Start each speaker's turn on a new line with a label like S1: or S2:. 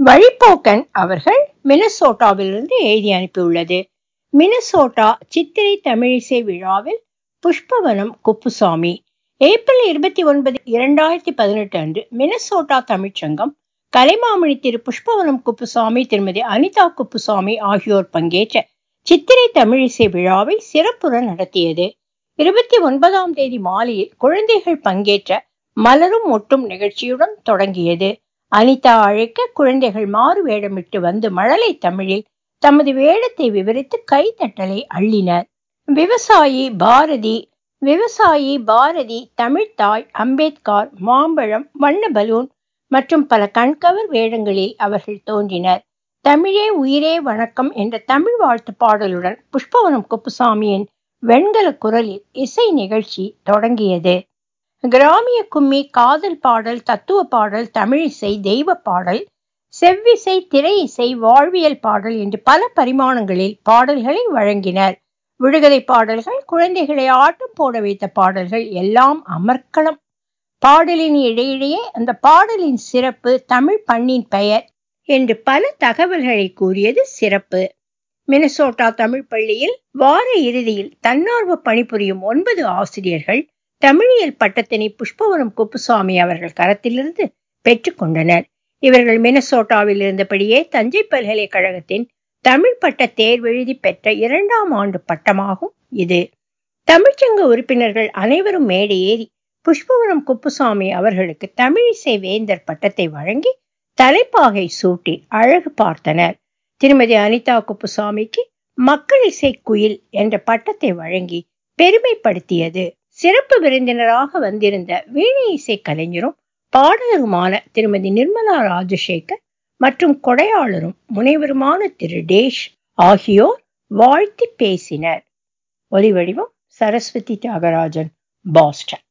S1: வழிப்போக்கன் அவர்கள் மினசோட்டாவிலிருந்து எழுதி அனுப்பியுள்ளது மினசோட்டா சித்திரை தமிழிசை விழாவில் புஷ்பவனம் குப்புசாமி ஏப்ரல் இருபத்தி ஒன்பது இரண்டாயிரத்தி பதினெட்டு அன்று மினசோட்டா தமிழ்ச்சங்கம் கலைமாமணி திரு புஷ்பவனம் குப்புசாமி திருமதி அனிதா குப்புசாமி ஆகியோர் பங்கேற்ற சித்திரை தமிழிசை விழாவை சிறப்புற நடத்தியது இருபத்தி ஒன்பதாம் தேதி மாலையில் குழந்தைகள் பங்கேற்ற மலரும் மொட்டும் நிகழ்ச்சியுடன் தொடங்கியது அனிதா அழைக்க குழந்தைகள் மாறு வேடமிட்டு வந்து மழலை தமிழில் தமது வேடத்தை விவரித்து கைத்தட்டலை அள்ளினர் விவசாயி பாரதி விவசாயி பாரதி தமிழ்த்தாய் அம்பேத்கர் மாம்பழம் வண்ண பலூன் மற்றும் பல கண்கவர் வேடங்களில் அவர்கள் தோன்றினர் தமிழே உயிரே வணக்கம் என்ற தமிழ் வாழ்த்து பாடலுடன் புஷ்பவனம் குப்புசாமியின் வெண்கல குரலில் இசை நிகழ்ச்சி தொடங்கியது கிராமிய கும்மி காதல் பாடல் தத்துவ பாடல் தமிழிசை தெய்வ பாடல் செவ்விசை திரை இசை வாழ்வியல் பாடல் என்று பல பரிமாணங்களில் பாடல்களை வழங்கினர் விடுகதை பாடல்கள் குழந்தைகளை ஆட்டம் போட வைத்த பாடல்கள் எல்லாம் அமர்க்களம் பாடலின் இடையிடையே அந்த பாடலின் சிறப்பு தமிழ் பண்ணின் பெயர் என்று பல தகவல்களை கூறியது சிறப்பு மினசோட்டா தமிழ் பள்ளியில் வார இறுதியில் தன்னார்வ பணிபுரியும் ஒன்பது ஆசிரியர்கள் தமிழியல் பட்டத்தினை புஷ்பவனம் குப்புசாமி அவர்கள் கரத்திலிருந்து பெற்றுக்கொண்டனர் இவர்கள் மினசோட்டாவில் இருந்தபடியே தஞ்சை பல்கலைக்கழகத்தின் தமிழ் பட்ட தேர்வெழுதி பெற்ற இரண்டாம் ஆண்டு பட்டமாகும் இது தமிழ்ச்சங்க உறுப்பினர்கள் அனைவரும் மேடை ஏறி புஷ்பவனம் குப்புசாமி அவர்களுக்கு தமிழிசை வேந்தர் பட்டத்தை வழங்கி தலைப்பாகை சூட்டி அழகு பார்த்தனர் திருமதி அனிதா குப்புசாமிக்கு மக்கள் இசை குயில் என்ற பட்டத்தை வழங்கி பெருமைப்படுத்தியது சிறப்பு விருந்தினராக வந்திருந்த வீணை இசை கலைஞரும் பாடகருமான திருமதி நிர்மலா ராஜசேகர் மற்றும் கொடையாளரும் முனைவருமான திரு டேஷ் ஆகியோர் வாழ்த்தி பேசினர் ஒலி வடிவம் சரஸ்வதி தியாகராஜன் பாஸ்டன்